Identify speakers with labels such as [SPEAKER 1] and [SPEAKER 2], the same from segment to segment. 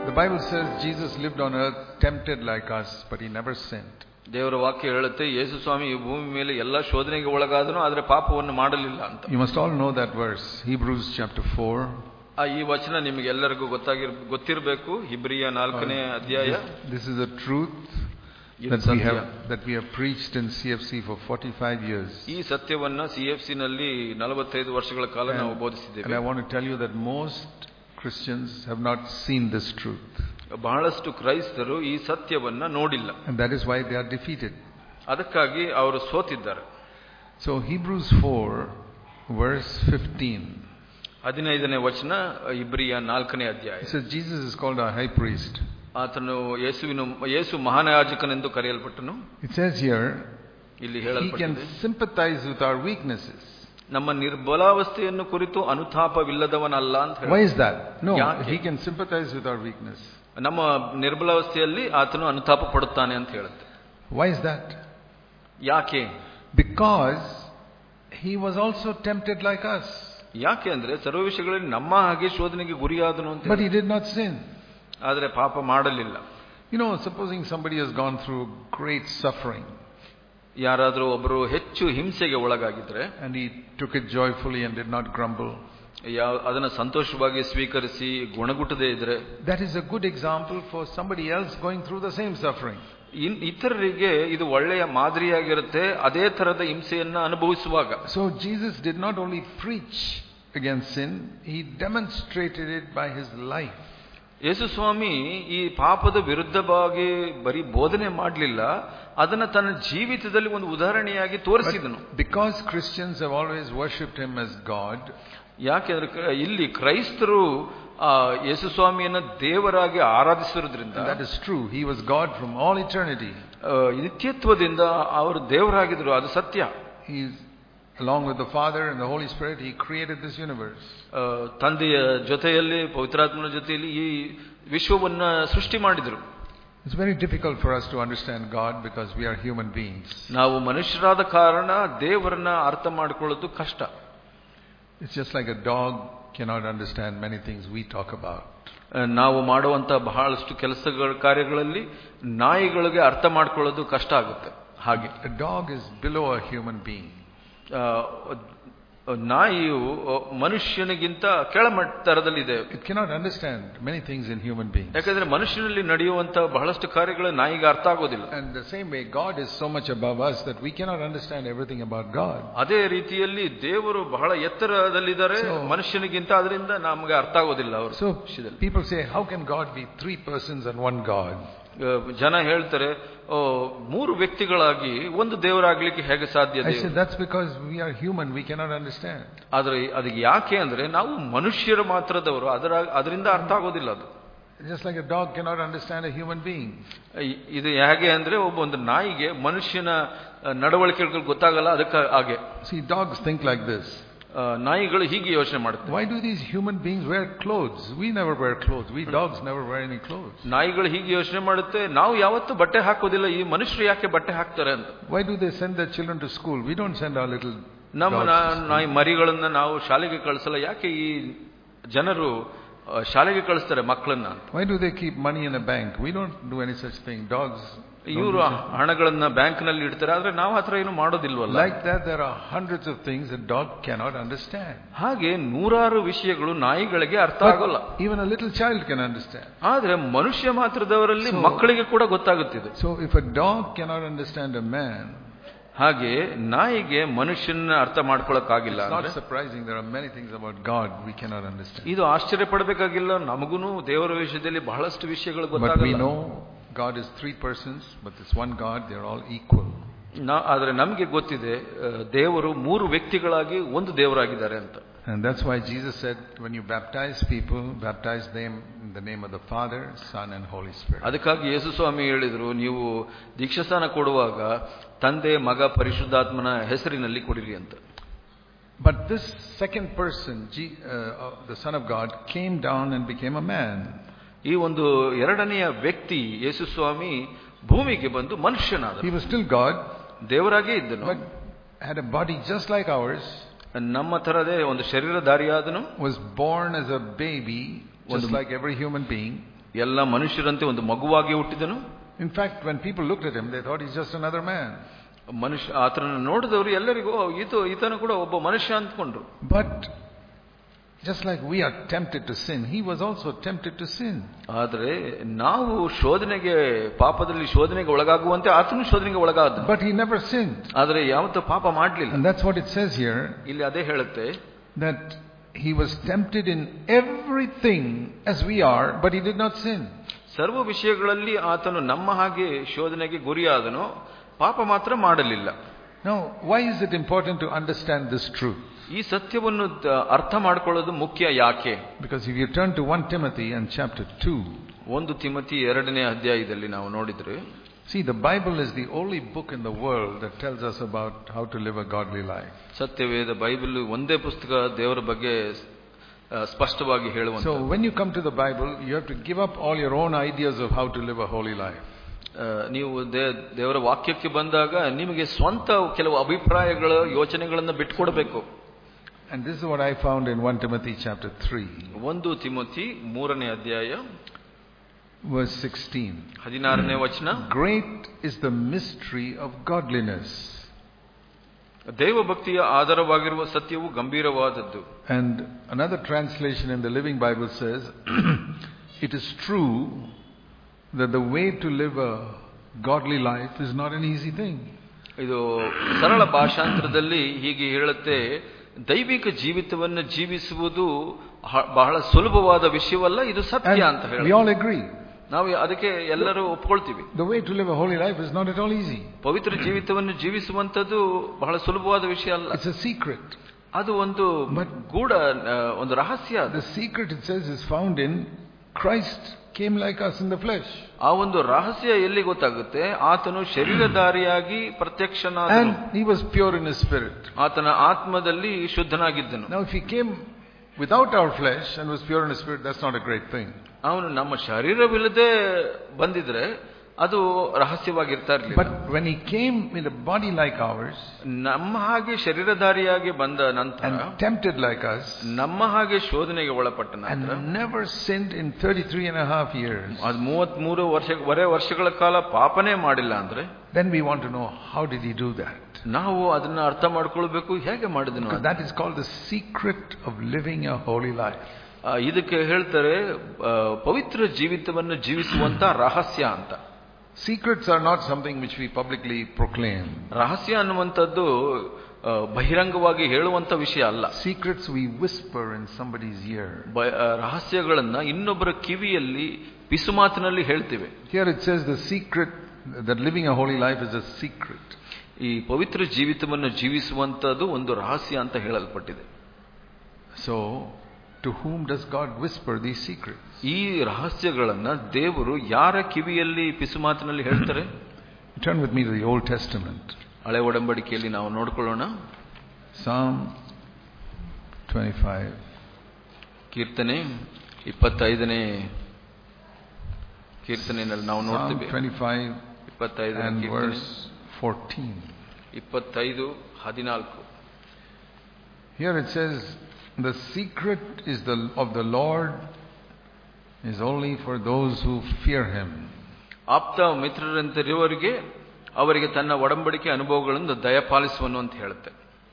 [SPEAKER 1] The Bible says Jesus lived on earth tempted like us, but he never sinned.
[SPEAKER 2] ದೇವರ ವಾಕ್ಯ ಹೇಳುತ್ತೆ ಯೇಸು ಸ್ವಾಮಿ ಈ ಭೂಮಿ ಮೇಲೆ ಎಲ್ಲ ಶೋಧನೆಗೆ ಒಳಗಾದನು ಆದರೆ ಪಾಪವನ್ನು ಮಾಡಲಿಲ್ಲ ಅಂತ
[SPEAKER 1] You must all know that verse, Hebrews chapter 4.
[SPEAKER 2] ಆ ಈ ವಚನ ನಿಮಗೆ ಎಲ್ಲರಿಗೂ ಗೊತ್ತಾಗಿರ್ ಗೊತ್ತಿರಬೇಕು ಹಿಬ್ರಿಯ ನಾಲ್ಕನೇ ಅಧ್ಯಾಯ
[SPEAKER 1] This is a truth
[SPEAKER 2] ಇದು
[SPEAKER 1] that we
[SPEAKER 2] ಸತ್ಯ.
[SPEAKER 1] have that we have preached in CFC for 45 years.
[SPEAKER 2] ಈ ಸತ್ಯವನ್ನ ಸಿ ಎಫ್ ಸಿ ನಲ್ಲಿ ನಲವತ್ತೈದು ವರ್ಷಗಳ ಕಾಲ ನಾವು
[SPEAKER 1] And I
[SPEAKER 2] ಬೋಧಿಸಿದ್ದೇವೆ
[SPEAKER 1] want to tell you that most Christians have not seen this truth.
[SPEAKER 2] ಬಹಳಷ್ಟು ಕ್ರೈಸ್ತರು ಈ ಸತ್ಯವನ್ನ ನೋಡಿಲ್ಲ
[SPEAKER 1] And that is why they are defeated.
[SPEAKER 2] ಅದಕ್ಕಾಗಿ ಅವರು ಸೋತಿದ್ದಾರೆ
[SPEAKER 1] So Hebrews 4 verse 15.
[SPEAKER 2] ಹದಿನೈದನೇ ವಚನ ಇಬ್ರಿಯ ನಾಲ್ಕನೇ ಅಧ್ಯಾಯ
[SPEAKER 1] It says Jesus is called our high priest.
[SPEAKER 2] ಆತನು ಯೇಸುವಿನ ಯೇಸು ಮಹಾನಾಯಕನೆಂದು ಕರೆಯಲ್ಪಟ್ಟನು
[SPEAKER 1] It says here,
[SPEAKER 2] ಇಲ್ಲಿ
[SPEAKER 1] he
[SPEAKER 2] ಹೇಳಲ್ಪಟ್ಟಿದೆ
[SPEAKER 1] can sympathize with our weaknesses.
[SPEAKER 2] ನಮ್ಮ ನಿರ್ಬಲಾವಸ್ಥೆಯನ್ನು ಕುರಿತು ಅನುತಾಪವಿಲ್ಲದವನಲ್ಲ ಅಂತ ಹೇಳಿ
[SPEAKER 1] Why is that? No,
[SPEAKER 2] ಯಾಕೆ?
[SPEAKER 1] he can sympathize with our weakness.
[SPEAKER 2] ನಮ್ಮ ನಿರ್ಬಲಾವಸ್ಥೆಯಲ್ಲಿ ಆತನು ಅನುತಾಪ ಪಡುತ್ತಾನೆ ಅಂತ ಹೇಳುತ್ತೆ
[SPEAKER 1] Why is that?
[SPEAKER 2] ಯಾಕೆ
[SPEAKER 1] Because he was also tempted like us,
[SPEAKER 2] ಯಾಕೆ ಅಂದ್ರೆ ಸರ್ವ ವಿಷಯಗಳಲ್ಲಿ ನಮ್ಮ ಹಾಗೆ ಶೋಧನೆಗೆ ಗುರಿಯಾದನು ಅಂತ
[SPEAKER 1] but he did not sin.
[SPEAKER 2] ಆದರೆ ಪಾಪ ಮಾಡಲಿಲ್ಲ
[SPEAKER 1] You know, supposing somebody has gone through great suffering
[SPEAKER 2] ಯಾರಾದರೂ ಒಬ್ಬರು ಹೆಚ್ಚು ಹಿಂಸೆಗೆ ಒಳಗಾಗಿದ್ರೆ
[SPEAKER 1] and he took it joyfully and did not grumble,
[SPEAKER 2] ಯಾವ ಅದನ್ನ ಸಂತೋಷವಾಗಿ ಸ್ವೀಕರಿಸಿ ಗುಣಗುಟ್ಟದೇ ಇದ್ರೆ
[SPEAKER 1] that is a good example for somebody else going through the same suffering.
[SPEAKER 2] ಇನ್ ಇತರರಿಗೆ ಇದು ಒಳ್ಳೆಯ ಮಾದರಿಯಾಗಿರುತ್ತೆ ಅದೇ ತರದ ಹಿಂಸೆಯನ್ನ ಅನುಭವಿಸುವಾಗ
[SPEAKER 1] So Jesus did not only preach against sin, he demonstrated it by his life.
[SPEAKER 2] ಯೇಸು ಸ್ವಾಮಿ ಈ ಪಾಪದ ವಿರುದ್ಧವಾಗಿ ಬರೀ ಬೋಧನೆ ಮಾಡಲಿಲ್ಲ ಅದನ್ನ ತನ್ನ ಜೀವಿತದಲ್ಲಿ ಒಂದು ಉದಾಹರಣೆಯಾಗಿ ತೋರಿಸಿದನು
[SPEAKER 1] But because Christians have always worshipped him as God,
[SPEAKER 2] ಯಾಕೆಂದ್ರೆ ಕ- ಇಲ್ಲಿ ಕ್ರೈಸ್ತರು ಆ ಯೇಸು ಸ್ವಾಮಿಯನ್ನ ದೇವರಾಗಿ ಆರಾಧಿಸಿರೋದ್ರಿಂದ
[SPEAKER 1] and that is true, he was God from all eternity.
[SPEAKER 2] ಆ, ನಿತ್ಯತ್ವದಿಂದ ಅವರು ದೇವರಾಗಿದ್ರು ಅದು ಸತ್ಯ
[SPEAKER 1] He's along with the Father and the Holy Spirit, he created this universe.
[SPEAKER 2] ಆ, ತಂದೆಯ ಜೊತೆಯಲ್ಲಿ ಪವಿತ್ರಾತ್ಮನ ಜೊತೆಯಲ್ಲಿ ಈ ವಿಶ್ವವನ್ನ ಸೃಷ್ಟಿ ಮಾಡಿದ್ರು
[SPEAKER 1] It's very difficult for us to understand God because we are human beings.
[SPEAKER 2] ನಾವು ಮನುಷ್ಯರಾದ ಕಾರಣ ದೇವರನ್ನ ಅರ್ಥ ಮಾಡಿಕೊಳ್ಳೋದು ಕಷ್ಟ
[SPEAKER 1] It's just like a dog cannot understand many things we talk about.
[SPEAKER 2] ಆ, ನಾವು ಮಾಡುವಂತ ಬಹಳಷ್ಟು ಕೆಲಸಗಳ ಕಾರ್ಯಗಳಲ್ಲಿ ನಾಯಿಗಳಿಗೆ ಅರ್ಥ ಮಾಡ್ಕೊಳ್ಳೋದು ಕಷ್ಟ ಆಗುತ್ತೆ ಹಾಗೆ
[SPEAKER 1] A dog is below a human being.
[SPEAKER 2] ಆ, ನಾಯಿಯು ಮನುಷ್ಯನಿಗಿಂತ ಕೆಳಮಟ್ಟರದಲ್ಲಿದೆ
[SPEAKER 1] It cannot understand many things in human beings.
[SPEAKER 2] ಯಾಕಂದ್ರೆ ಮನುಷ್ಯನಲ್ಲಿ ನಡೆಯುವಂತ ಬಹಳಷ್ಟು ಕಾರ್ಯಗಳು ನಾಯಿಗೆ ಅರ್ಥ ಆಗೋದಿಲ್ಲ
[SPEAKER 1] And the same way, God is so much above us that we cannot understand everything about God.
[SPEAKER 2] ಅದೇ ರೀತಿಯಲ್ಲಿ ದೇವರು ಬಹಳ ಎತ್ತರದಲ್ಲಿದ್ದಾರೆ
[SPEAKER 1] So-
[SPEAKER 2] ಮನುಷ್ಯನಿಗಿಂತ ಅದರಿಂದ ನಮಗೆ ಅರ್ಥ ಆಗೋದಿಲ್ಲ ಅವರು
[SPEAKER 1] So
[SPEAKER 2] ವಿಷಯದಲ್ಲಿ
[SPEAKER 1] people say, how can God be three persons and one God?
[SPEAKER 2] ಆ, ಜನ ಹೇಳ್ತಾರೆ ಓ ಮೂರು ವ್ಯಕ್ತಿಗಳಾಗಿ ಒಂದು ದೇವರಾಗ್ಲಿಕ್ಕೆ ಹೇಗೆ ಸಾಧ್ಯ
[SPEAKER 1] I
[SPEAKER 2] ದೇವರು?
[SPEAKER 1] said, that's because we are human, we cannot understand.
[SPEAKER 2] ಆದ್ರೆ ಅದಕ್ಕೆ ಯಾಕೆ ಅಂದ್ರೆ ನಾವು ಮನುಷ್ಯರು ಮಾತ್ರದವರು ಅದರ ಅದರಿಂದ ಅರ್ಥ ಆಗೋದಿಲ್ಲ ಅದು
[SPEAKER 1] Just like a dog cannot understand a human being.
[SPEAKER 2] ಇ- ಇದು ಹೇಗೆ ಅಂದ್ರೆ ಒಬ್ಬ ಒಂದು ನಾಯಿಗೆ ಮನುಷ್ಯನ ಆ, ನಡವಳಿಕೆಗಳು ಗೊತ್ತಾಗಲ್ಲ ಅದಕ್ಕೆ ಹಾಗೆ
[SPEAKER 1] See, dogs think like this.
[SPEAKER 2] ಆ, ನಾಯಿಗಳು ಹೀಗೆ ಯೋಚನೆ ಮಾಡುತ್ತೆ
[SPEAKER 1] Why do these human beings wear clothes? We never wear clothes. We dogs never wear any clothes.
[SPEAKER 2] ನಾಯಿಗಳು ಹೀಗೆ ಯೋಚನೆ ಮಾಡುತ್ತೆ ನಾವು ಯಾವತ್ತೂ ಬಟ್ಟೆ ಹಾಕೋದಿಲ್ಲ ಈ ಮನುಷ್ಯರು ಯಾಕೆ ಬಟ್ಟೆ ಹಾಕ್ತಾರೆ ಅಂತ
[SPEAKER 1] Why do they send their children to school? We don't send our little
[SPEAKER 2] ನಮ್ಮ
[SPEAKER 1] dogs
[SPEAKER 2] ನಾ-
[SPEAKER 1] to school.
[SPEAKER 2] ನಾಯಿ ಮರಿಗಳನ್ನ ನಾವು ಶಾಲೆಗೆ ಕಳಿಸಲ್ಲ ಯಾಕೆ ಈ ಜನರು ಆ, ಶಾಲೆಗೆ ಕಳಿಸ್ತಾರೆ ಮಕ್ಕಳನ್ನ ಅಂತ
[SPEAKER 1] Why do they keep money in a bank? We don't do any such thing. Dogs. don't
[SPEAKER 2] ಇವರು
[SPEAKER 1] do such-
[SPEAKER 2] ಹಣಗಳನ್ನ ಬ್ಯಾಂಕ್ ನಲ್ಲಿ ಇಡ್ತಾರೆ ಆದ್ರೆ ನಾವು ಹತ್ರ ಏನು ಮಾಡೋದಿಲ್ವಲ್ಲ
[SPEAKER 1] Like that, there are hundreds of things a dog cannot understand.
[SPEAKER 2] ಹಾಗೆ ನೂರಾರು ವಿಷಯಗಳು ನಾಯಿಗಳಿಗೆ ಅರ್ಥ ಆಗೋಲ್ಲ
[SPEAKER 1] But even a little child can understand.
[SPEAKER 2] ಆದ್ರೆ ಮನುಷ್ಯ ಮಾತ್ರದವರಲ್ಲಿ
[SPEAKER 1] So-
[SPEAKER 2] ಮಕ್ಕಳಿಗೆ ಕೂಡ ಗೊತ್ತಾಗುತ್ತಿದೆ
[SPEAKER 1] So if a dog cannot understand a man,
[SPEAKER 2] ಹಾಗೆ ನಾಯಿಗೆ ಮನುಷ್ಯನ ಅರ್ಥ ಮಾಡ್ಕೊಳಕ್ಕಾಗಿಲ್ಲ
[SPEAKER 1] it's not
[SPEAKER 2] ಅಂದ್ರೆ
[SPEAKER 1] surprising. There are many things about God we cannot understand.
[SPEAKER 2] ಇದು ಆಶ್ಚರ್ಯ ಪಡಬೇಕಾಗಿಲ್ಲ ನಮಗೂ ದೇವರ ವಿಷಯದಲ್ಲಿ ಬಹಳಷ್ಟು ವಿಷಯಗಳು
[SPEAKER 1] But we
[SPEAKER 2] ಗೊತ್ತಾಗಲ್ಲ
[SPEAKER 1] know God is three persons, but this one God, they're all equal.
[SPEAKER 2] ನಾ- ಆದ್ರೆ ನಮ್ಗೆ ಗೊತ್ತಿದೆ ಆ, ದೇವರು ಮೂರು ವ್ಯಕ್ತಿಗಳಾಗಿ ಒಂದು ದೇವರಾಗಿದ್ದಾರೆ ಅಂತ
[SPEAKER 1] And that's why Jesus said, when you baptize people, baptize them in the name of the Father, Son, and Holy Spirit.
[SPEAKER 2] ಅದಕ್ಕಾಗಿ ಯೇಸು ಸ್ವಾಮಿ ಹೇಳಿದ್ರು ನೀವು ದೀಕ್ಷಾಸ್ಥಾನ ಕೊಡುವಾಗ ತಂದೆ ಮಗ ಪರಿಶುದ್ಧಾತ್ಮನ ಹೆಸರಿನಲ್ಲಿ ಕೊಡಿರಿ ಅಂತ
[SPEAKER 1] But this second person, G, uh, uh, the Son of God, came down and became a man.
[SPEAKER 2] ಈ ಒಂದು ಎರಡನೆಯ ವ್ಯಕ್ತಿ ಯೇಸು ಸ್ವಾಮಿ ಭೂಮಿಗೆ ಬಂದು ಮನುಷ್ಯನಾದ
[SPEAKER 1] He was still God,
[SPEAKER 2] ದೇವರಾಗೇ ಇದ್ದನು
[SPEAKER 1] but had a body just like ours,
[SPEAKER 2] ನಮ್ಮ ತರದೇ ಒಂದು ಶರೀರಧಾರಿಯಾದನು
[SPEAKER 1] was born as a baby, just
[SPEAKER 2] ಒಂದು-
[SPEAKER 1] like every human being.
[SPEAKER 2] ಎಲ್ಲ ಮನುಷ್ಯರಂತೆ ಒಂದು ಮಗುವಾಗಿ ಹುಟ್ಟಿದನು
[SPEAKER 1] In fact, when people looked at him, they thought he's just another man.
[SPEAKER 2] ಮನುಷ್ಯ ಆತನನ್ನು ನೋಡಿದವರು ಎಲ್ಲರಿಗೂ "ಓ, ಈತ ಈತನು ಕೂಡ ಒಬ್ಬ ಮನುಷ್ಯ ಅಂದ್ಕೊಂಡ್ರು
[SPEAKER 1] But just like we are tempted to sin, he was also tempted to sin.
[SPEAKER 2] ಆದರೆ ನಾವು ಶೋಧನೆಗೆ ಪಾಪದಲ್ಲಿ ಶೋಧನೆಗೆ ಒಳಗಾಗುವಂತೆ ಆತನು ಶೋಧನೆಗೆ ಒಳಗಾದ
[SPEAKER 1] But he never sinned.
[SPEAKER 2] ಆದರೆ ಯಾವತ್ತೂ ಪಾಪ ಮಾಡಲಿಲ್ಲ
[SPEAKER 1] And that's what it says here
[SPEAKER 2] ಇಲ್ಲಿ ಅದೇ ಹೇಳುತ್ತೆ
[SPEAKER 1] that he was tempted in everything as we are, but he did not sin.
[SPEAKER 2] ಸರ್ವ ವಿಷಯಗಳಲ್ಲಿ ಆತನು ನಮ್ಮ ಹಾಗೆ ಶೋಧನೆಗೆ ಗುರಿಯಾದನು ಪಾಪ ಮಾತ್ರ ಮಾಡಲಿಲ್ಲ
[SPEAKER 1] Now, why is it important to understand this truth?
[SPEAKER 2] ಈ ಸತ್ಯವನ್ನು ದ- ಅರ್ಥ ಮಾಡ್ಕೊಳ್ಳೋದು ಮುಖ್ಯ ಯಾಕೆ
[SPEAKER 1] Because if you turn to 1 Timothy and chapter 2,
[SPEAKER 2] ಒಂದು ತಿಮತಿ ಎರಡನೇ ಅಧ್ಯಾಯದಲ್ಲಿ ನಾವು ನೋಡಿದ್ರೆ
[SPEAKER 1] see, the Bible is the only book in the world that tells us about how to live a godly life.
[SPEAKER 2] ಸತ್ಯವೇದ ಬೈಬಲ್ ಒಂದೇ ಪುಸ್ತಕ ದೇವರ ಬಗ್ಗೆ ಆ, ಸ್ಪಷ್ಟವಾಗಿ ಹೇಳುವಂತ
[SPEAKER 1] So, when you come to the Bible, you have to give up all your own ideas of how to live a holy life.
[SPEAKER 2] ಆ, ನೀವು ದೇ- ದೇವರ ವಾಕ್ಯಕ್ಕೆ ಬಂದಾಗ ನಿಮಗೆ ಸ್ವಂತ ಕೆಲವು ಅಭಿಪ್ರಾಯಗಳ ಯೋಚನೆಗಳನ್ನ ಬಿಟ್ಕೊಡ್ಬೇಕು
[SPEAKER 1] And this is what I found in 1 Timothy chapter 3,
[SPEAKER 2] ಒಂದು Timothy ಮೂರನೇ ಅಧ್ಯಾಯ
[SPEAKER 1] verse 16.
[SPEAKER 2] ಹದಿನಾರನೇ ವಚನ
[SPEAKER 1] Great is the mystery of godliness.
[SPEAKER 2] ದೇವಭಕ್ತಿಯ ಆಧಾರವಾಗಿರುವ ಸತ್ಯವು ಗಂಭೀರವಾದದ್ದು
[SPEAKER 1] And another translation in the Living Bible says, It is true that the way to live a godly life is not an easy thing.
[SPEAKER 2] ಇದು ಸರಳ ಭಾಷಾಂತರದಲ್ಲಿ ಹೀಗೆ ಹೇಳುತ್ತೆ ದೈವಿಕ ಜೀವಿತವನ್ನು ಜೀವಿಸುವುದು ಹ- ಬಹಳ ಸುಲಭವಾದ ವಿಷಯವಲ್ಲ ಇದು ಸತ್ಯ ಅಂತ
[SPEAKER 1] And we
[SPEAKER 2] ಹೇಳಿ
[SPEAKER 1] all agree.
[SPEAKER 2] ನಾವು ಅದಕ್ಕೆ ಎಲ್ಲರೂ ಒಪ್ಕೊಳ್ತೀವಿ
[SPEAKER 1] The way to live a holy life is not at all easy.
[SPEAKER 2] ಪವಿತ್ರ ಜೀವಿತವನ್ನು ಜೀವಿಸುವಂತದ್ದು ಬಹಳ ಸುಲಭವಾದ ವಿಷಯ ಅಲ್ಲ
[SPEAKER 1] It's a secret.
[SPEAKER 2] ಅದು ಒಂದು
[SPEAKER 1] But-
[SPEAKER 2] ಗೂಢ ಆ, ಒಂದು ರಹಸ್ಯ ಅದು
[SPEAKER 1] The secret, it says, is found in Christ came like us in the flesh.
[SPEAKER 2] ಆ ಒಂದು ರಹಸ್ಯ ಎಲ್ಲಿ ಗೊತ್ತಾಗುತ್ತೆ ಆತನು ಶರೀರಧಾರಿಯಾಗಿ ಪ್ರತ್ಯಕ್ಷನಾದನು
[SPEAKER 1] And he was pure in his spirit.
[SPEAKER 2] ಆತನ ಆತ್ಮದಲ್ಲಿ ಶುದ್ಧನಾಗಿದ್ದನು
[SPEAKER 1] Now, if he came without our flesh and was pure in his spirit, that's not a great thing.
[SPEAKER 2] ಅವನು ನಮ್ಮ ಶರೀರವಿಲ್ಲದೆ ಬಂದಿದ್ರೆ ಅದು ರಹಸ್ಯವಾಗಿರ್ತಾ ಇರ್ಲಿಲ್ಲ
[SPEAKER 1] But when he came in a body like ours
[SPEAKER 2] ನಮ್ಮ ಹಾಗೆ ಶರೀರಧಾರಿಯಾಗಿ ಬಂದ ನಂತರ
[SPEAKER 1] and tempted like us
[SPEAKER 2] ನಮ್ಮ ಹಾಗೆ ಶೋಧನೆಗೆ ಒಳಪಟ್ಟ ನಂತರ
[SPEAKER 1] and never sinned in 33 and a half years,
[SPEAKER 2] ಅದು ಮೂವತ್ಮೂರು ವರ್ಷ ವರೆ ವರ್ಷಗಳ ಕಾಲ ಪಾಪನೇ ಮಾಡಿಲ್ಲ ಅಂದ್ರೆ
[SPEAKER 1] then we want to know how did he do that?
[SPEAKER 2] ನಾವು ಅದನ್ನ ಅರ್ಥ ಮಾಡ್ಕೊಳ್ಬೇಕು ಹೇಗೆ ಮಾಡಿದನು
[SPEAKER 1] Because that is called the secret of living a holy life.
[SPEAKER 2] ಆ, ಇದಕ್ಕೆ ಹೇಳ್ತಾರೆ ಆ, ಪವಿತ್ರ ಜೀವಿತವನ್ನು ಜೀವಿಸುವಂತ ರಹಸ್ಯ ಅಂತ
[SPEAKER 1] Secrets are not something which we publicly proclaim.
[SPEAKER 2] ರಹಸ್ಯ ಅನ್ನುವಂಥದ್ದು ಆ, ಬಹಿರಂಗವಾಗಿ ಹೇಳುವಂತ ವಿಷಯ ಅಲ್ಲ
[SPEAKER 1] Secrets we whisper in somebody's ear.
[SPEAKER 2] ಬ- ಆ, ರಹಸ್ಯಗಳನ್ನ ಇನ್ನೊಬ್ಬರ ಕಿವಿಯಲ್ಲಿ ಪಿಸುಮಾತಿನಲ್ಲಿ ಹೇಳ್ತೇವೆ
[SPEAKER 1] Here it says the secret, that living a holy life is a secret.
[SPEAKER 2] ಈ ಪವಿತ್ರ ಜೀವಿತವನ್ನು ಜೀವಿಸುವಂತದ್ದು ಒಂದು ರಹಸ್ಯ ಅಂತ ಹೇಳಲ್ಪಟ್ಟಿದೆ
[SPEAKER 1] So, to whom does God whisper these secrets?
[SPEAKER 2] ಈ ರಹಸ್ಯಗಳನ್ನ ದೇವರು ಯಾರ ಕಿವಿಯಲ್ಲಿ ಪಿಸುಮಾತಿನಲ್ಲಿ ಹೇಳ್ತಾರೆ
[SPEAKER 1] Turn with me to the Old Testament.
[SPEAKER 2] ಹಳೆ ಒಡಂಬಡಿಕೆಯಲ್ಲಿ ನಾವು ನೋಡ್ಕೊಳ್ಳೋಣ
[SPEAKER 1] Psalm 25.
[SPEAKER 2] ಕೀರ್ತನೆ ಇಪ್ಪತ್ತೈದನೇ ಕೀರ್ತನೆಯಲ್ಲಿ ನಾವು
[SPEAKER 1] Psalm
[SPEAKER 2] ನೋಡ್ತೇವೆ
[SPEAKER 1] 25
[SPEAKER 2] ಇಪ್ಪತ್ತೈದನೇ
[SPEAKER 1] and
[SPEAKER 2] ಕೀರ್ತನೆ
[SPEAKER 1] verse 14.
[SPEAKER 2] ಇಪ್ಪತ್ತೈದು ಹದಿನಾಲ್ಕು
[SPEAKER 1] Here it says, The secret is the, of the Lord is only for those who fear Him.
[SPEAKER 2] ಆಪ್ತ ಮಿತ್ರರಂತಿರುವವರಿಗೆ ಅವರಿಗೆ ತನ್ನ ಒಡಂಬಡಿಕೆ ಅನುಭವಗಳನ್ನು ದಯಪಾಲಿಸುವನು ಅಂತ ಹೇಳುತ್ತೆ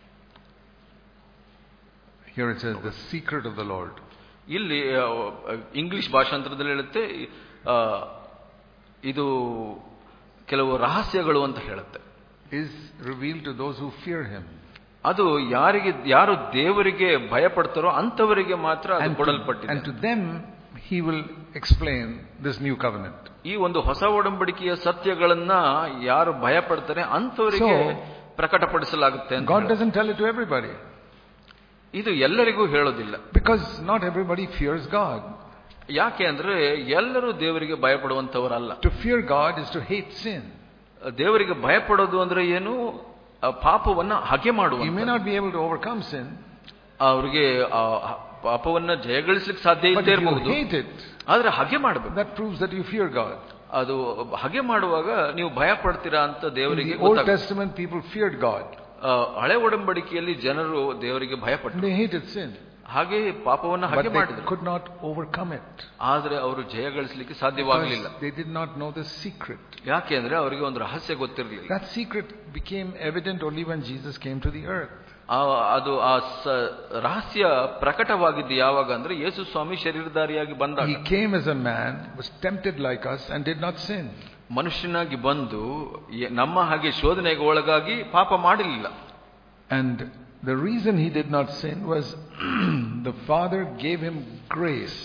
[SPEAKER 1] Here it says, The secret of the Lord.
[SPEAKER 2] ಇಲ್ಲಿ ಆ, ಇಂಗ್ಲಿಷ್ ಭಾಷಾಂತರದಲ್ಲಿ ಹೇಳುತ್ತೆ ಆ, ಇದು ಕೆಲವು ರಹಸ್ಯಗಳು ಅಂತ ಹೇಳುತ್ತೆ
[SPEAKER 1] Is revealed to those who fear Him.
[SPEAKER 2] ಅದು ಯಾರಿಗೆ ಯಾರು ದೇವರಿಗೆ ಭಯಪಡ್ತಾರೋ ಅಂತವರಿಗೆ ಮಾತ್ರ ಅದು
[SPEAKER 1] And to,
[SPEAKER 2] ಕೊಡಲ್ಪಟ್ಟಿದೆ
[SPEAKER 1] and to them He will explain this new covenant.
[SPEAKER 2] ಈ ಒಂದು ಹೊಸ ಒಡಂಬಡಿಕೆಯ ಸತ್ಯಗಳನ್ನ ಯಾರು ಭಯಪಡ್ತಾರೆ ಅಂತವರಿಗೆ
[SPEAKER 1] So,
[SPEAKER 2] ಪ್ರಕಟಪಡಿಸಲಾಗುತ್ತೆ ಅಂತ
[SPEAKER 1] God
[SPEAKER 2] ಹೇಳುತ್ತೆ.
[SPEAKER 1] doesn't tell it to everybody
[SPEAKER 2] ಇದು ಎಲ್ಲರಿಗೂ ಹೇಳೋದಿಲ್ಲ
[SPEAKER 1] because not everybody fears God.
[SPEAKER 2] ಯಾಕೆ ಅಂದ್ರೆ ಎಲ್ಲರೂ ದೇವರಿಗೆ ಭಯಪಡುವಂತವರಲ್ಲ
[SPEAKER 1] To fear God is to hate sin.
[SPEAKER 2] ದೇವರಿಗೆ ಭಯಪಡೋದು ಅಂದ್ರೆ ಏನು ಆ ಪಾಪವನ್ನ ಹಗೆ ಮಾಡುವ
[SPEAKER 1] You may not be able to overcome sin,
[SPEAKER 2] ಅವ್ರಿಗೆ ಆ ಪಾಪವನ್ನ ಜಯಗಳಿಸ್ಲಿಕ್ಕೆ ಸಾಧ್ಯ
[SPEAKER 1] but
[SPEAKER 2] ಇಲ್ಲದೆ
[SPEAKER 1] if you
[SPEAKER 2] ಇರಬಹುದು
[SPEAKER 1] hate it,
[SPEAKER 2] ಆದ್ರೆ ಹಗೆ ಮಾಡಬೇಕು
[SPEAKER 1] that proves that you fear God.
[SPEAKER 2] ಅದು ಹಗೆ ಮಾಡುವಾಗ ನೀವು ಭಯ ಪಡ್ತೀರಾ ಅಂತ
[SPEAKER 1] In
[SPEAKER 2] ದೇವರಿಗೆ
[SPEAKER 1] the Old
[SPEAKER 2] ಗೊತ್ತಾಗುತ್ತೆ.
[SPEAKER 1] Testament, people feared God.
[SPEAKER 2] ಆ, ಹಳೆ ಒಡಂಬಡಿಕೆಯಲ್ಲಿ ಜನರು ದೇವರಿಗೆ
[SPEAKER 1] And
[SPEAKER 2] ಭಯಪಟ್ಟರು
[SPEAKER 1] they hated sin.
[SPEAKER 2] ಹಾಗೆ ಪಾಪವನ್ನು ಹಾಗೆ
[SPEAKER 1] But they
[SPEAKER 2] ಮಾಡಿದರು
[SPEAKER 1] could not overcome it.
[SPEAKER 2] ಆದ್ರೆ ಅವರು ಜಯ ಗಳಿಸಲಿಕ್ಕೆ ಸಾಧ್ಯವಾಗಲಿಲ್ಲ
[SPEAKER 1] Because they did not know the secret.
[SPEAKER 2] ಯಾಕೆ ಅಂದ್ರೆ ಅವರಿಗೆ ಒಂದು ರಹಸ್ಯ ಗೊತ್ತಿರಲಿಲ್ಲ
[SPEAKER 1] That secret became evident only when Jesus came to the earth.
[SPEAKER 2] ಆ- ಅದು ಆ ಸ- ರಹಸ್ಯ ಪ್ರಕಟವಾಗಿದ್ದು ಯಾವಾಗ ಅಂದ್ರೆ ಯೇಸು ಸ್ವಾಮಿ ಶರೀರಧಾರಿಯಾಗಿ ಬಂದಾಗ
[SPEAKER 1] He came as a man, was tempted like us, and did not sin.
[SPEAKER 2] ಮನುಷ್ಯನಾಗಿ ಬಂದು ಎ- ನಮ್ಮ ಹಾಗೆ ಶೋಧನೆಗೆ ಒಳಗಾಗಿ ಪಾಪ ಮಾಡಲಿಲ್ಲ
[SPEAKER 1] And the reason he did not sin was the Father gave him grace.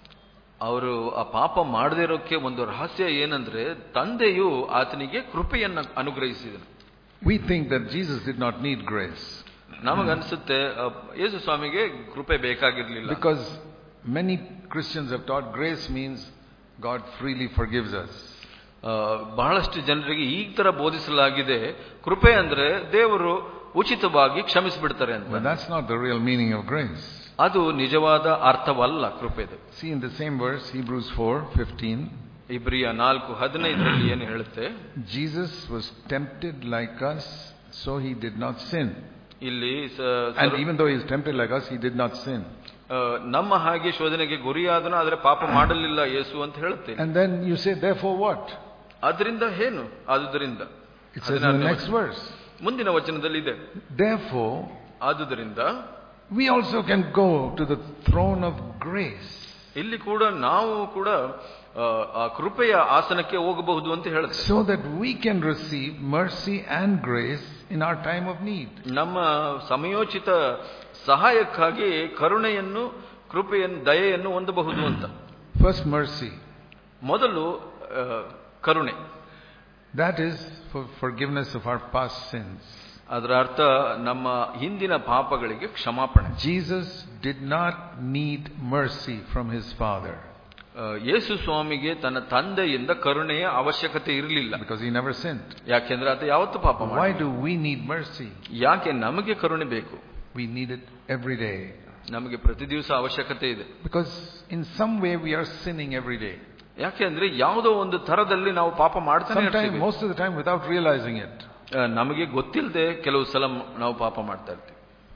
[SPEAKER 2] ಅವರು ಆ ಪಾಪ ಮಾಡದೇ ಇರೋಕ್ಕೆ ಒಂದು ರಹಸ್ಯ ಏನಂದ್ರೆ ತಂದೆಯು ಆತನಿಗೆ ಕೃಪೆಯನ್ನು ಅನುಗ್ರಹಿಸಿದನು
[SPEAKER 1] We think that Jesus did not need grace
[SPEAKER 2] ನಮಗನ್ಸುತ್ತೆ ಆ, ಯೇಸು ಸ್ವಾಮಿಗೆ ಕೃಪೆ ಬೇಕಾಗಿರ್ಲಿಲ್ಲ
[SPEAKER 1] because many Christians have taught grace means God freely forgives us.
[SPEAKER 2] ಆ, ಬಹಳಷ್ಟು ಜನರಿಗೆ ಈ ತರ ಬೋಧಿಸಲಾಗಿದೆ ಕೃಪೆ ಅಂದ್ರೆ ದೇವರು ಉಚಿತವಾಗಿ ಕ್ಷಮಿಸಿಬಿಡ್ತಾರೆ ಅಂತ
[SPEAKER 1] But that's not the real meaning of grace.
[SPEAKER 2] ಅದು ನಿಜವಾದ ಅರ್ಥವಲ್ಲ ಕೃಪೆದು
[SPEAKER 1] See in the same verse, Hebrews 4:15,
[SPEAKER 2] ಇಬ್ರಿಯ ನಾಲ್ಕು ಹದಿನೈದರಲ್ಲಿ ಏನು ಹೇಳುತ್ತೆ
[SPEAKER 1] Jesus was tempted like us, so he did not sin.
[SPEAKER 2] ಇಲ್ಲಿ ಸ-
[SPEAKER 1] And
[SPEAKER 2] ಸರ್-
[SPEAKER 1] even though he is tempted like us, he did not sin.
[SPEAKER 2] ಆ, ನಮ್ಮ ಹಾಗೆ ಶೋಧನೆಗೆ ಗುರಿಯಾದನು ಆದ್ರೆ ಪಾಪ ಮಾಡಲಿಲ್ಲ ಯೇಸು ಅಂತ ಹೇಳುತ್ತೆ
[SPEAKER 1] And then you say, therefore what?
[SPEAKER 2] ಅದರಿಂದ ಏನು ಆದುದರಿಂದ
[SPEAKER 1] It says in the
[SPEAKER 2] ಹದಿನಾರನೇ
[SPEAKER 1] next verse.
[SPEAKER 2] ಮುಂದಿನ ವಚನದಲ್ಲಿ ಇದೆ
[SPEAKER 1] Therefore,
[SPEAKER 2] ಆದುದರಿಂದ
[SPEAKER 1] we also can go to the throne of grace.
[SPEAKER 2] ಇಲ್ಲಿ ಕೂಡ ನಾವು ಕೂಡ ಆ, ಆ ಕೃಪೆಯ ಆಸನಕ್ಕೆ ಹೋಗಬಹುದು ಅಂತ ಹೇಳುತ್ತೆ
[SPEAKER 1] So that we can receive mercy and grace in our time of need.
[SPEAKER 2] ನಮ್ಮ ಸಮಯೋಚಿತ ಸಹಾಯಕ್ಕಾಗಿ ಕರುಣೆಯನ್ನು ಕೃಪೆಯನ್ನು ದಯೆಯನ್ನು ಹೊಂದಬಹುದು ಅಂತ
[SPEAKER 1] First, mercy.
[SPEAKER 2] ಮೊದಲು ಆ, ಕರುಣೆ
[SPEAKER 1] That is for forgiveness of our past sins.
[SPEAKER 2] ಅದರ ಅರ್ಥ ನಮ್ಮ ಹಿಂದಿನ ಪಾಪಗಳಿಗೆ ಕ್ಷಮಾಪಣೆ
[SPEAKER 1] Jesus did not need mercy from his Father
[SPEAKER 2] ಆ, ಯೇಸು ಸ್ವಾಮಿಗೆ ತನ್ನ ತಂದೆಯಿಂದ ಕರುಣೆಯ ಅವಶ್ಯಕತೆ ಇರಲಿಲ್ಲ
[SPEAKER 1] because he never sinned.
[SPEAKER 2] ಯಾಕೆಂದ್ರೆ ಆತ ಯಾವತ್ತು ಪಾಪ
[SPEAKER 1] Why
[SPEAKER 2] ಮಾಡಿ
[SPEAKER 1] do we need mercy?
[SPEAKER 2] ಯಾಕೆ ನಮಗೆ ಕರುಣೆ ಬೇಕು
[SPEAKER 1] We need it every day.
[SPEAKER 2] ನಮಗೆ ಪ್ರತಿ ದಿವಸ ಅವಶ್ಯಕತೆ ಇದೆ
[SPEAKER 1] Because in some way we are sinning every day.
[SPEAKER 2] ಯಾಕೆಂದ್ರೆ ಯಾವುದೋ ಒಂದು ತರದಲ್ಲಿ ನಾವು ಪಾಪ ಮಾಡ್ತಾನೆ
[SPEAKER 1] Sometimes,
[SPEAKER 2] ಇರ್ತೀವಿ.
[SPEAKER 1] most of the time without realizing it.
[SPEAKER 2] ಆ, ನಮಗೆ ಗೊತ್ತಿಲ್ಲದೆ ಕೆಲವು ಸಲ ನಾವು ಪಾಪ ಮಾಡ್ತಾ ಇರ್ತೀವಿ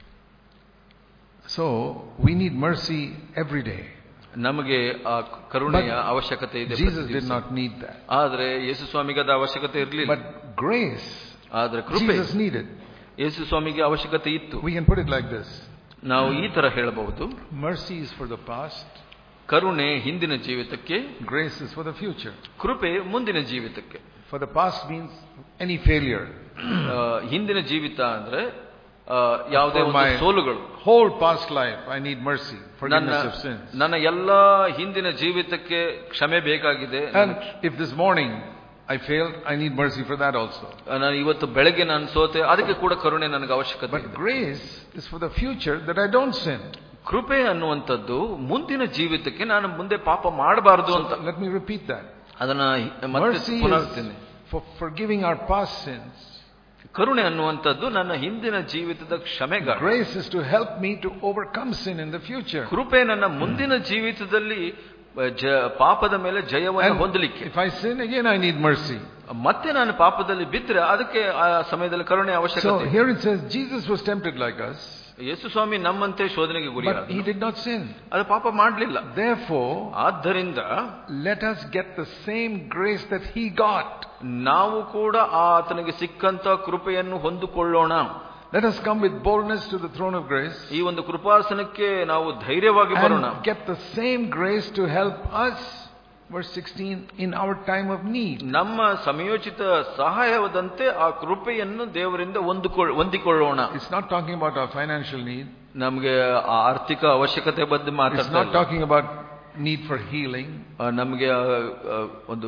[SPEAKER 1] So, we need mercy every day.
[SPEAKER 2] ನಮಗೆ ಆ ಕರುಣೆಯ
[SPEAKER 1] But
[SPEAKER 2] ಅವಶ್ಯಕತೆ ಇದೆ
[SPEAKER 1] Jesus
[SPEAKER 2] ಪ್ರತಿ
[SPEAKER 1] did
[SPEAKER 2] ದಿವಸ.
[SPEAKER 1] not need that.
[SPEAKER 2] ಆದ್ರೆ ಯೇಸು ಸ್ವಾಮಿಗೆ ಅದ ಅವಶ್ಯಕತೆ ಇರಲಿಲ್ಲ
[SPEAKER 1] But grace,
[SPEAKER 2] ಆದ್ರೆ ಕೃಪೆ
[SPEAKER 1] Jesus needed.
[SPEAKER 2] ಯೇಸು ಸ್ವಾಮಿಗೆ ಅವಶ್ಯಕತೆ ಇತ್ತು
[SPEAKER 1] We can put it like this
[SPEAKER 2] ನಾವು ಈ ತರ ಹೇಳಬಹುದು
[SPEAKER 1] Mercy is for the past,
[SPEAKER 2] ಕರುಣೆ ಹಿಂದಿನ ಜೀವಿತಕ್ಕೆ
[SPEAKER 1] grace is for the future.
[SPEAKER 2] ಕೃಪೆ ಮುಂದಿನ ಜೀವಿತಕ್ಕೆ
[SPEAKER 1] For the past means any failure.
[SPEAKER 2] ಆ, ಹಿಂದಿನ ಜೀವಿತ ಅಂದ್ರೆ ಆ, ಯಾವುದೇ
[SPEAKER 1] For
[SPEAKER 2] ಒಂದು
[SPEAKER 1] my-
[SPEAKER 2] ಸೋಲುಗಳು
[SPEAKER 1] Whole past life, I need mercy,
[SPEAKER 2] ನನ್ನ
[SPEAKER 1] forgiveness of sins.
[SPEAKER 2] ನನ್ನ ಎಲ್ಲಾ ಹಿಂದಿನ ಜೀವಿತಕ್ಕೆ ಕ್ಷಮೆ ಬೇಕಾಗಿದೆ
[SPEAKER 1] And if this morning I failed, I need mercy for that also.
[SPEAKER 2] ನಾನು ಇವತ್ತು ಬೆಳಗ್ಗೆ ನಾನು ಸೋತೆ ಅದಕ್ಕೆ ಕೂಡ ಕರುಣೆ ನನಗೆ ಅವಶ್ಯಕತೆ
[SPEAKER 1] But
[SPEAKER 2] ಇದೆ
[SPEAKER 1] grace is for the future that I don't sin.
[SPEAKER 2] ಕೃಪೆ ಅನ್ನುವಂಥದ್ದು ಮುಂದಿನ ಜೀವಿತಕ್ಕೆ ನಾನು ಮುಂದೆ ಪಾಪ ಮಾಡಬಾರದು ಅಂತ
[SPEAKER 1] Let me repeat that.
[SPEAKER 2] ಅದನ್ನ ಮತ್ತೆ
[SPEAKER 1] Mercy
[SPEAKER 2] ಪುನರುತ್ತೀನಿ
[SPEAKER 1] is for forgiving our past sins.
[SPEAKER 2] ಕರುಣೆ ಅನ್ನುವಂಥದ್ದು ನನ್ನ ಹಿಂದಿನ ಜೀವಿತದ ಕ್ಷಮೆಗಾಗಿ
[SPEAKER 1] Grace is to help me to overcome sin in the future.
[SPEAKER 2] ಕೃಪೆ ನನ್ನ ಮುಂದಿನ ಜೀವಿತದಲ್ಲಿ ಆ, ಜ- ಪಾಪದ ಮೇಲೆ ಜಯವನ್ನು
[SPEAKER 1] And
[SPEAKER 2] ಹೊಂದಲಿಕ್ಕೆ
[SPEAKER 1] if I sin again, I need mercy.
[SPEAKER 2] ಮತ್ತೆ ನಾನು ಪಾಪದಲ್ಲಿ ಬಿದ್ದರೆ ಅದಕ್ಕೆ ಆ ಸಮಯದಲ್ಲಿ ಕರುಣೆ
[SPEAKER 1] So
[SPEAKER 2] ಅವಶ್ಯಕತೆ
[SPEAKER 1] here it says Jesus was tempted like us,
[SPEAKER 2] ಯೇಸು ಸ್ವಾಮಿ ನಮ್ಮಂತೆ ಶೋಧನೆಗೆ ಗುರಿಯಾದ
[SPEAKER 1] but he did not sin.
[SPEAKER 2] ಅದು ಪಾಪ ಮಾಡಲಿಲ್ಲ
[SPEAKER 1] Therefore,
[SPEAKER 2] ಆದ್ದರಿಂದ
[SPEAKER 1] let us get the same grace that he got.
[SPEAKER 2] ನಾವು ಕೂಡ ಆ ಆತನಿಗೆ ಸಿಕ್ಕಂತ ಕೃಪೆಯನ್ನು ಹೊಂದಿಕೊಳ್ಳೋಣ
[SPEAKER 1] Let us come with boldness to the throne of grace
[SPEAKER 2] ಈ ಒಂದು ಕೃಪಾಸನಕ್ಕೆ ನಾವು ಧೈರ್ಯವಾಗಿ ಬರೋಣ
[SPEAKER 1] and get the same grace to help us, verse 16, in our time of need.
[SPEAKER 2] ನಮ್ಮ ಸಮಯೋಚಿತ ಸಹಾಯವಾದಂತೆ ಆ ಕೃಪೆಯನ್ನು ದೇವರಿಂದ ಹೊಂದಿಕೊಳ್ಳ ಹೊಂದಿಕೊಳ್ಳೋಣ
[SPEAKER 1] It's not talking about our financial need.
[SPEAKER 2] ನಮಗೆ ಆ ಆರ್ಥಿಕ ಅವಶ್ಯಕತೆ ಬಗ್ಗೆ
[SPEAKER 1] It's
[SPEAKER 2] ಮಾತಾಡ್ತಾ
[SPEAKER 1] not
[SPEAKER 2] ಇಲ್ಲ.
[SPEAKER 1] talking about need for healing.
[SPEAKER 2] ಆ, ನಮಗೆ ಆ, ಆ, ಒಂದು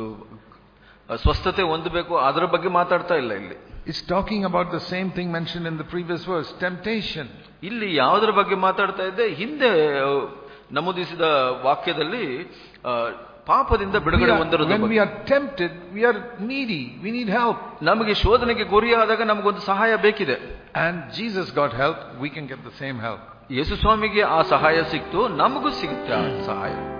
[SPEAKER 2] ಆ, ಸ್ವಸ್ಥತೆ ಹೊಂದಬೇಕು ಅದರ ಬಗ್ಗೆ ಮಾತಾಡ್ತಾ ಇಲ್ಲ ಇಲ್ಲಿ
[SPEAKER 1] It's talking about the same thing mentioned in the previous verse, temptation.
[SPEAKER 2] ಇಲ್ಲಿ ಯಾವುದರ ಬಗ್ಗೆ ಮಾತಾಡ್ತಾ ಇದ್ದೆ ಹಿಂದೆ ಆ, ನಮೂದಿಸಿದ ವಾಕ್ಯದಲ್ಲಿ ಆ, ಪಾಪದಿಂದ
[SPEAKER 1] We
[SPEAKER 2] ಬಿಡುಗಡೆ
[SPEAKER 1] are-
[SPEAKER 2] ಹೊಂದಿರೋದ್ರ
[SPEAKER 1] when we
[SPEAKER 2] ಬಗ್ಗೆ.
[SPEAKER 1] are tempted, we are needy. We need help.
[SPEAKER 2] ನಮಗೆ ಶೋಧನೆಗೆ ಗುರಿಯಾದಾಗ ನಮಗೊಂದು ಸಹಾಯ ಬೇಕಿದೆ
[SPEAKER 1] And Jesus got help. We can get the same help.
[SPEAKER 2] ಯೇಸು ಸ್ವಾಮಿಗೆ ಆ ಸಹಾಯ ಸಿಕ್ತು ನಮಗೂ ಸಿಗುತ್ತೆ ಆ ಸಹಾಯ